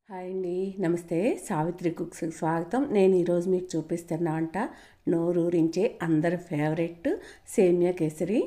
hi అండి నమస్తే సావిత్రి కుక్స్కి స్వాగతం నేను ఈరోజు మీకు చూపిస్తున్నా అంట నోరూరించే అందరి ఫేవరెట్ సేమియా కేసరి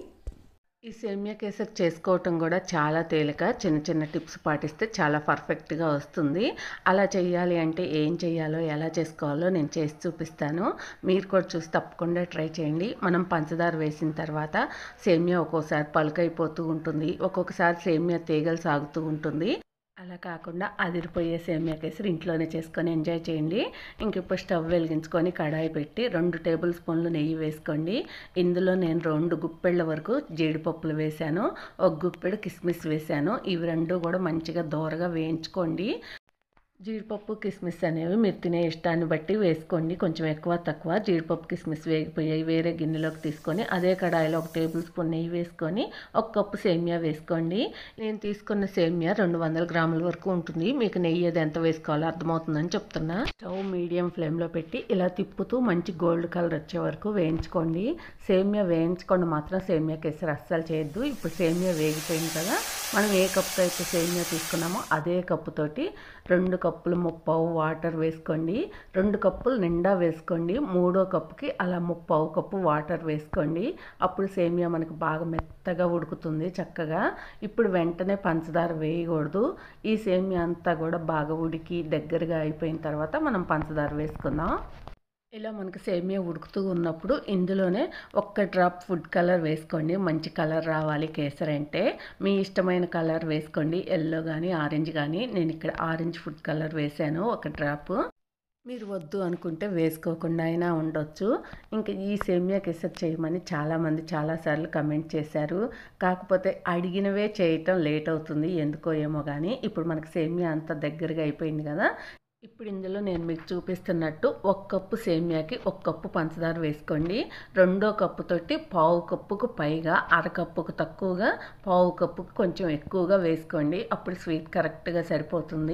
ఈ సేమియా కేసరి చేసుకోవటం కూడా చాలా తేలిక చిన్న చిన్న టిప్స్ పాటిస్తే చాలా పర్ఫెక్ట్గా వస్తుంది అలా చేయాలి అంటే ఏం చేయాలో ఎలా చేసుకోవాలో నేను చేసి చూపిస్తాను మీరు కూడా చూసి తప్పకుండా ట్రై చేయండి మనం పంచదార వేసిన తర్వాత సేమియా ఒక్కోసారి పలుకైపోతూ ఉంటుంది ఒక్కొక్కసారి సేమియా తీగలు సాగుతూ ఉంటుంది అలా కాకుండా అదిరిపోయే సేమియా కేసరి ఇంట్లోనే చేసుకొని ఎంజాయ్ చేయండి ఇంక ఇప్పుడు స్టవ్ వెలిగించుకొని కడాయి పెట్టి రెండు టేబుల్ స్పూన్లు నెయ్యి వేసుకోండి ఇందులో నేను రెండు గుప్పెళ్ళ వరకు జీడిపప్పులు వేశాను ఒక గుప్పెడు కిస్మిస్ వేశాను ఇవి రెండు కూడా మంచిగా దోరగా వేయించుకోండి జీడిపప్పు కిస్మిస్ అనేవి మీరు తినే ఇష్టాన్ని బట్టి వేసుకోండి కొంచెం ఎక్కువ తక్కువ జీడిపప్పు కిస్మిస్ వేగిపోయాయి వేరే గిన్నెలోకి తీసుకొని అదే కడాయిలో ఒక టేబుల్ స్పూన్ నెయ్యి వేసుకొని ఒక కప్పు సేమియా వేసుకోండి నేను తీసుకున్న సేమియా రెండు వందల గ్రాముల వరకు ఉంటుంది మీకు నెయ్యి అది ఎంత వేసుకోవాలో అర్థమవుతుందని చెప్తున్నా స్టవ్ మీడియం ఫ్లేమ్లో పెట్టి ఇలా తిప్పుతూ మంచి గోల్డ్ కలర్ వచ్చే వరకు వేయించుకోండి సేమియా వేయించుకోండి మాత్రం సేమియా కేసరి అస్సలు చేయొద్దు ఇప్పుడు సేమియా వేగిపోయింది కదా మనం ఏ కప్పుతో అయితే సేమియా తీసుకున్నామో అదే కప్పుతోటి రెండు కప్పులు ముప్పావు వాటర్ వేసుకోండి రెండు కప్పులు నిండా వేసుకోండి మూడో కప్పుకి అలా ముప్పావు కప్పు వాటర్ వేసుకోండి అప్పుడు సేమియా మనకు బాగా మెత్తగా ఉడుకుతుంది చక్కగా ఇప్పుడు వెంటనే పంచదార వేయకూడదు ఈ సేమియా అంతా కూడా బాగా ఉడికి దగ్గరగా అయిపోయిన తర్వాత మనం పంచదార వేసుకుందాం ఇలా మనకు సేమియా ఉడుకుతూ ఉన్నప్పుడు ఇందులోనే ఒక్క డ్రాప్ ఫుడ్ కలర్ వేసుకోండి మంచి కలర్ రావాలి కేసరి అంటే మీ ఇష్టమైన కలర్ వేసుకోండి ఎల్లో కానీ ఆరెంజ్ కానీ నేను ఇక్కడ ఆరెంజ్ ఫుడ్ కలర్ వేసాను ఒక డ్రాప్ మీరు వద్దు అనుకుంటే వేసుకోకుండా అయినా ఉండొచ్చు ఇంకా ఈ సేమియా కేసరి చేయమని చాలామంది చాలాసార్లు కమెంట్ చేశారు కాకపోతే అడిగినవే చేయటం లేట్ అవుతుంది ఎందుకో ఏమో కానీ ఇప్పుడు మనకు సేమియా అంత దగ్గరగా అయిపోయింది కదా ఇప్పుడు ఇందులో నేను మీకు చూపిస్తున్నట్టు ఒక కప్పు సేమియాకి ఒక కప్పు పంచదార వేసుకోండి రెండో కప్పుతోటి పావు కప్పుకు పైగా అరకప్పుకు తక్కువగా పావు కప్పుకు కొంచెం ఎక్కువగా వేసుకోండి అప్పుడు స్వీట్ కరెక్ట్గా సరిపోతుంది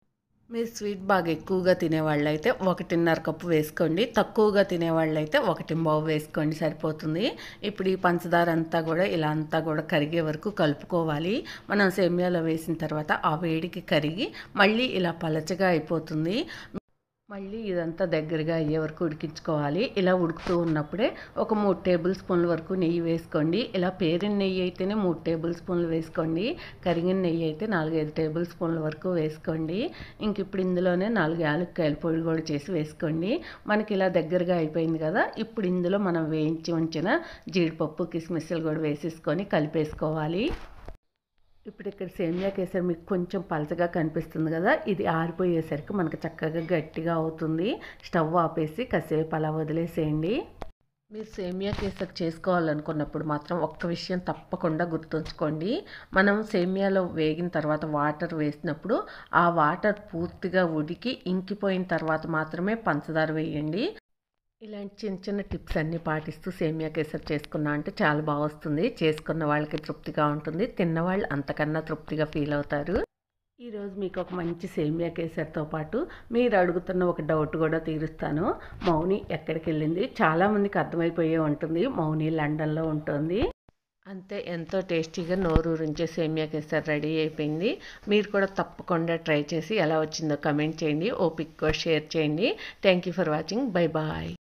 మీరు స్వీట్ బాగా ఎక్కువగా తినేవాళ్ళు అయితే ఒకటిన్నర కప్పు వేసుకోండి తక్కువగా తినేవాళ్ళు అయితే ఒకటి బావు వేసుకోండి సరిపోతుంది ఇప్పుడు ఈ పంచదార అంతా కూడా ఇలా అంతా కూడా కరిగే వరకు కలుపుకోవాలి మనం సేమియాలో వేసిన తర్వాత ఆ వేడికి కరిగి మళ్ళీ ఇలా పలచగా అయిపోతుంది మళ్ళీ ఇదంతా దగ్గరగా అయ్యే వరకు ఉడికించుకోవాలి ఇలా ఉడుకుతూ ఉన్నప్పుడే ఒక మూడు టేబుల్ స్పూన్ల వరకు నెయ్యి వేసుకోండి ఇలా పేరిన నెయ్యి అయితేనే మూడు టేబుల్ స్పూన్లు వేసుకోండి కరిగిన నెయ్యి అయితే నాలుగైదు టేబుల్ స్పూన్ల వరకు వేసుకోండి ఇంక ఇప్పుడు ఇందులోనే నాలుగు యాలక్కాయల పొడి కూడా చేసి వేసుకోండి మనకి ఇలా దగ్గరగా అయిపోయింది కదా ఇప్పుడు ఇందులో మనం వేయించి ఉంచిన జీడిపప్పు కిస్మిస్లు కూడా వేసేసుకొని కలిపేసుకోవాలి ఇప్పుడు ఇక్కడ సేమియా కేసరి మీకు కొంచెం పలచగా కనిపిస్తుంది కదా ఇది ఆరిపోయేసరికి మనకు చక్కగా గట్టిగా అవుతుంది స్టవ్ ఆపేసి కాసేపు అలా వదిలేసేయండి మీరు సేమియా కేసరి చేసుకోవాలనుకున్నప్పుడు మాత్రం ఒక్క విషయం తప్పకుండా గుర్తుంచుకోండి మనం సేమియాలో వేగిన తర్వాత వాటర్ వేసినప్పుడు ఆ వాటర్ పూర్తిగా ఉడికి ఇంకిపోయిన తర్వాత మాత్రమే పంచదార వేయండి ఇలాంటి చిన్న చిన్న టిప్స్ అన్నీ పాటిస్తూ సేమియా కేసరి చేసుకున్నా అంటే చాలా బాగా వస్తుంది చేసుకున్న వాళ్ళకి తృప్తిగా ఉంటుంది తిన్నవాళ్ళు అంతకన్నా తృప్తిగా ఫీల్ అవుతారు ఈరోజు మీకు ఒక మంచి సేమియా కేసరితో పాటు మీరు అడుగుతున్న ఒక డౌట్ కూడా తీరుస్తాను మౌని ఎక్కడికి వెళ్ళింది చాలామందికి అర్థమైపోయే ఉంటుంది మౌని లండన్లో ఉంటుంది అంతే ఎంతో టేస్టీగా నోరూరించే సేమియా కేసరి రెడీ అయిపోయింది మీరు కూడా తప్పకుండా ట్రై చేసి ఎలా వచ్చిందో కమెంట్ చేయండి ఓపిక్గా షేర్ చేయండి thank you for watching bye bye